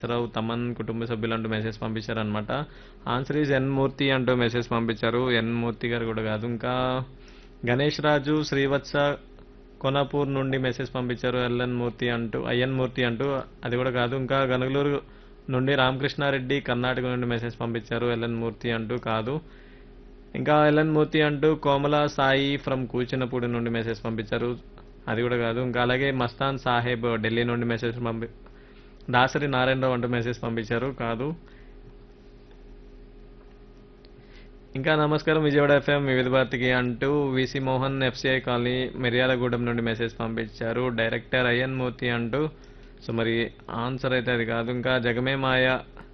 రావు తమన్ కుటుంబ సభ్యులు అంటూ మెసేజ్ పంపించారు అనమాట ఆన్సర్ ఈజ్ ఎన్ మూర్తి అంటూ మెసేజ్ పంపించారు ఎన్ మూర్తి గారు కూడా కాదు ఇంకా గణేష్ రాజు శ్రీవత్స కొనాపూర్ నుండి మెసేజ్ పంపించారు ఎల్ఎన్ మూర్తి అంటూ ఐఎన్ మూర్తి అంటూ అది కూడా కాదు ఇంకా గనుగులూరు నుండి రామకృష్ణారెడ్డి కర్ణాటక నుండి మెసేజ్ పంపించారు ఎల్ఎన్ మూర్తి అంటూ కాదు ఇంకా ఎల్ఎన్ మూర్తి అంటూ కోమల సాయి ఫ్రమ్ కూచినపూడి నుండి మెసేజ్ పంపించారు అది కూడా కాదు ఇంకా అలాగే మస్తాన్ సాహెబ్ ఢిల్లీ నుండి మెసేజ్ పంపి దాసరి నారాయణరావు అంటూ మెసేజ్ పంపించారు కాదు ఇంకా నమస్కారం విజయవాడ ఎఫ్ఎం వివిధ భారతికి అంటూ VC Mohan FCI colony Miryalaguda నుండి మెసేజ్ పంపించారు డైరెక్టర్ అయ్యన్ మూర్తి అంటూ సో మరి ఆన్సర్ అయితే అది కాదు ఇంకా జగమే మాయ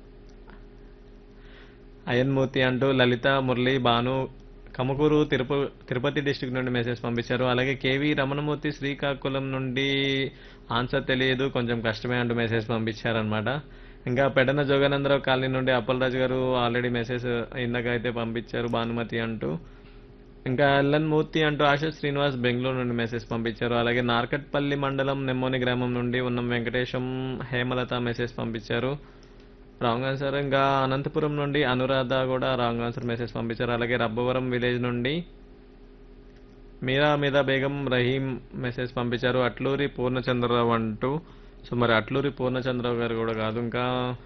అయ్యన్ మూర్తి అంటూ లలిత మురళి భాను కమకూరు తిరుప తిరుపతి డిస్టిక్ నుండి మెసేజ్ పంపించారు అలాగే కేవీ రమణమూర్తి శ్రీకాకుళం నుండి ఆన్సర్ తెలియదు కొంచెం కష్టమే అంటూ మెసేజ్ పంపించారనమాట ఇంకా పెడన జోగానందరావు కాలనీ నుండి అప్పలరాజు గారు ఆల్రెడీ మెసేజ్ ఇందాక అయితే పంపించారు భానుమతి అంటూ ఇంకా ఎల్ఎన్ మూర్తి అంటూ ఆశా శ్రీనివాస్ బెంగళూరు నుండి మెసేజ్ పంపించారు అలాగే నార్కట్పల్లి మండలం నెమ్మోని గ్రామం నుండి ఉన్న వెంకటేశం హేమలత మెసేజ్ పంపించారు రాంగ్ ఆన్సర్ ఇంకా అనంతపురం నుండి అనురాధ కూడా రాంగ్ ఆన్సర్ మెసేజ్ పంపించారు అలాగే రబ్బవరం విలేజ్ నుండి మీరా మీద బేగం రహీం మెసేజ్ పంపించారు అట్లూరి పూర్ణచంద్రరావు అంటూ సో మరి అట్లూరి పూర్ణచంద్రరావు గారు కూడా కాదు ఇంకా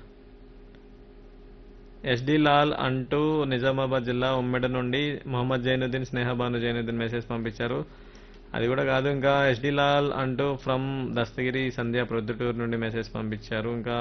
ఎస్డి లాల్ అంటూ నిజామాబాద్ జిల్లా ఉమ్మెడ నుండి మొహమ్మద్ జైనుద్దీన్ స్నేహబాను జైనుద్దీన్ మెసేజ్ పంపించారు అది కూడా కాదు ఇంకా ఎస్డి లాల్ అంటూ ఫ్రమ్ దస్తగిరి సంధ్య ప్రొద్దుటూరు నుండి మెసేజ్ పంపించారు ఇంకా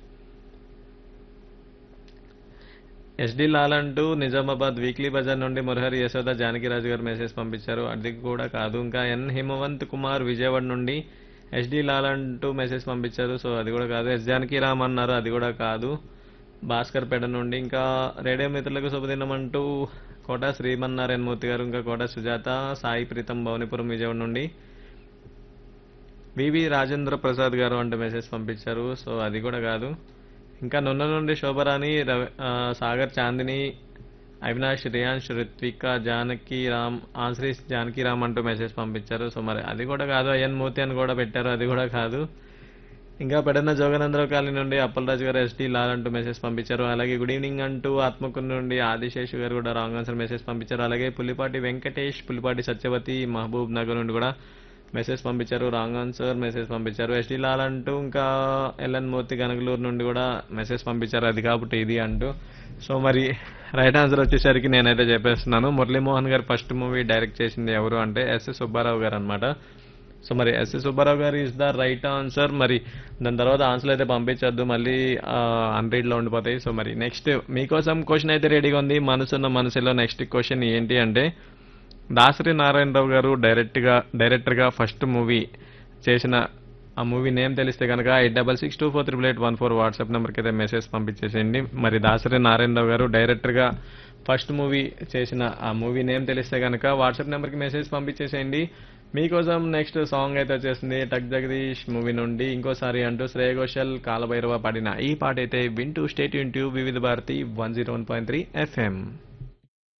ఎస్డి లాల్ అంటూ నిజామాబాద్ వీక్లీ బజార్ నుండి మురహరి యశోద జానకిరాజు గారు మెసేజ్ పంపించారు అది కూడా కాదు ఇంకా ఎన్ హిమవంత్ కుమార్ విజయవాడ నుండి ఎస్డి లాల్ అంటూ మెసేజ్ పంపించారు సో అది కూడా కాదు ఎస్ జానకి రామ్ అన్నారు అది కూడా కాదు భాస్కర్ పేట నుండి ఇంకా రేడియో మిత్రులకు శుభదినం అంటూ కోట శ్రీమన్నారాయణ మూర్తి గారు ఇంకా కోట సుజాత సాయి ప్రీతం భవనిపురం విజయవాడ నుండి వివి రాజేంద్ర ప్రసాద్ గారు అంటూ మెసేజ్ పంపించారు సో అది కూడా కాదు ఇంకా నున్న నుండి శోభరాణి రవి ఆ, సాగర్ చాందిని అవినాష్ రియాన్ష్ రిత్విక జానకి రామ్ ఆన్సరీస్ జానకి రామ్ అంటూ మెసేజ్ పంపించారు సో మరి అది కూడా కాదు అయ్యన్ మూర్తి అని కూడా పెట్టారు అది కూడా కాదు ఇంకా పెడన్న జోగనందరావు కాలనీ నుండి అప్పలరాజు గారు ఎస్టీ లాల్ అంటూ మెసేజ్ పంపించారు అలాగే గుడ్ ఈవినింగ్ అంటూ ఆత్మకూరు నుండి ఆదిశేషు గారు కూడా రాంగ్ ఆన్సర్ మెసేజ్ పంపించారు అలాగే పులిపాటి వెంకటేష్ పులిపాటి సత్యవతి మహబూబ్ నగర్ నుండి కూడా మెసేజ్ పంపించారు రాంగ్ ఆన్సర్ మెసేజ్ పంపించారు ఎస్టీ లాల్ అంటూ ఇంకా ఎల్ఎన్ మూర్తి గనగలూరు నుండి కూడా మెసేజ్ పంపించారు అది కాబట్టి ఇది అంటూ సో మరి రైట్ ఆన్సర్ వచ్చేసరికి నేనైతే చెప్పేస్తున్నాను మురళీమోహన్ గారు ఫస్ట్ మూవీ డైరెక్ట్ చేసింది ఎవరు అంటే ఎస్ఎస్ సుబ్బారావు గారు అనమాట సో మరి ఎస్ఎస్ సుబ్బారావు గారు ఇస్ ద రైట్ ఆన్సర్ మరి దాని తర్వాత ఆన్సర్ అయితే పంపించొద్దు మళ్ళీ అన్రీడ్ లో ఉండిపోతాయి సో మరి నెక్స్ట్ మీకోసం క్వశ్చన్ అయితే రెడీగా ఉంది మనసున్న మనసులో నెక్స్ట్ క్వశ్చన్ ఏంటి అంటే దాసరి నారాయణరావు గారు డైరెక్ట్ గా డైరెక్టర్ గా ఫస్ట్ మూవీ చేసిన ఆ మూవీ నేమ్ తెలిస్తే కనుక eight double six two four triple eight one four WhatsApp నెంబర్కి అయితే మెసేజ్ పంపించేసేయండి మరి దాసరి నారాయణరావు గారు డైరెక్టర్ గా ఫస్ట్ మూవీ చేసిన ఆ మూవీ నేమ్ తెలిస్తే కనుక వాట్సాప్ నెంబర్కి మెసేజ్ పంపించేసేయండి మీకోసం నెక్స్ట్ సాంగ్ అయితే వచ్చేసింది టక్ జగదీష్ మూవీ నుండి ఇంకోసారి అంటూ శ్రేయ ఘోషల్ కాలభైరవ పాడిన ఈ పాట అయితే వింటూ స్టేట్ ఇంటూ Vividh Bharati one zero one point three FM